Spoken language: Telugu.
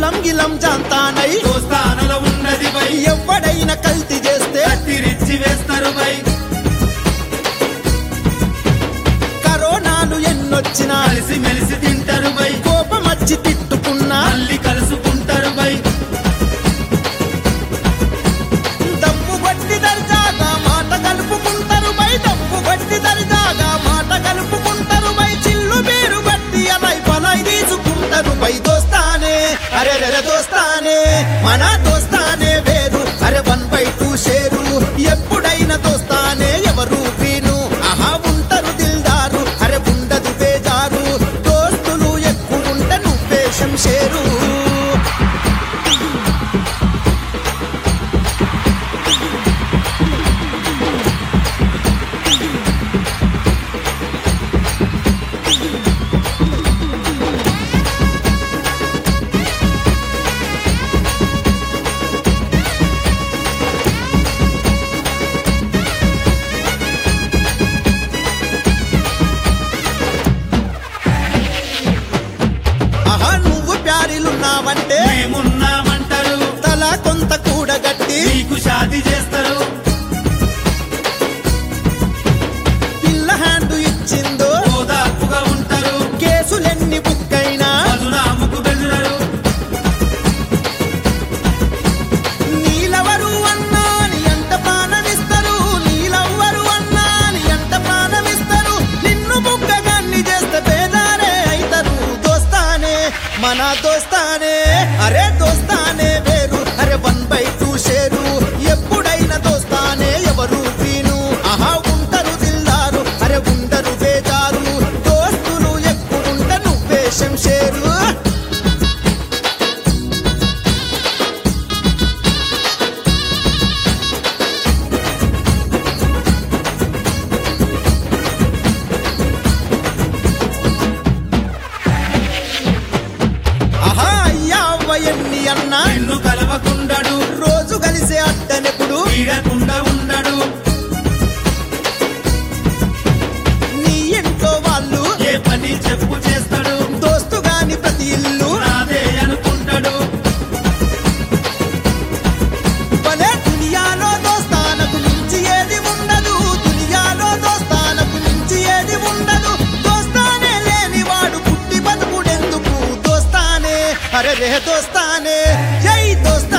కులం గిలం జాంతానై దోస్తానల ఉన్నది బై ఎవడైనా కల్తీ చేస్తే కత్తిరిచ్చి వేస్తారు బై కరోనాలు ఎన్నొచ్చినా కలిసి మెలిసి తింటారు బై కోపమచ్చి తిట్టుకున్నా మళ్ళీ కలుసుకుంటారు బై దమ్ము గట్టి దర్జాగా మాట కలుపుకుంటారు బై దమ్ము గట్టి దర్జాగా మాట కలుపుకుంటారు బై చిల్లు బీరు గట్టి అలై పలై తీసుకుంటారు బై దోస్తానే అరే రెర దోస్తానే మన దోస్తానే వేరు అరే వన్ బై టూ షేరు ఎప్పుడైనా దోస్తానే ఎవరు వీను ఆహా ఉంటారు దిల్దారు అరే ఉండదు బేజారు దోస్తులు ఎక్కువ ఉంటే నువ్వే షేరు ఆహా నువ్వు ప్యారీలున్నావంటే మేమున్నామంటారు తల కొంత కూడగట్టి నీకు షాది చేస్తారు పిల్ల హ్యాండ్ ఇచ్చిందో ఓదార్పుగా ఉంటారు కేసులెన్ని బుక్కైనా మధురాముకు బెదురరు నీలవరు అన్నా అని అంట ప్రాణమిస్తారు నీలవ్వరు అన్నా అని అంట ప్రాణమిస్తారు నిన్ను బుక్కగాన్ని చేస్తే పేదారే అయితరు దోస్తానే మన దోస్తానే అరే దోస్తానే వేరు అరే వన్ బై టూ షేరు ఎప్పుడైనా దోస్తానే ఎవరు వీను ఆహా ఉంటారు దిల్దారు అరే ఉండరు బేజారు దోస్తులు ఎక్కువ నువ్వే షంషేరు ఆహా అయ్యా అవ్వ ఎన్ని అన్నా నిన్ను కలవకుండడు రోజు కలిసే అట్టనెప్పుడు వీడకుండా ఉండడు నీ ఇంట్లో వాళ్ళు ఏ పని చెప్పు చేస్తాడు దోస్తు గాని ప్రతి ఇల్లు నాదే అనుకుంటాడు భలే దునియాలో దోస్తానకు మించి ఏది ఉండదు దునియాలో దోస్తానకు మించి ఏది ఉండదు దోస్తానే లేని వాడు పుట్టి బతుకుడెందుకు దోస్తానే అరే రే దోస్తానే జై దోస్తా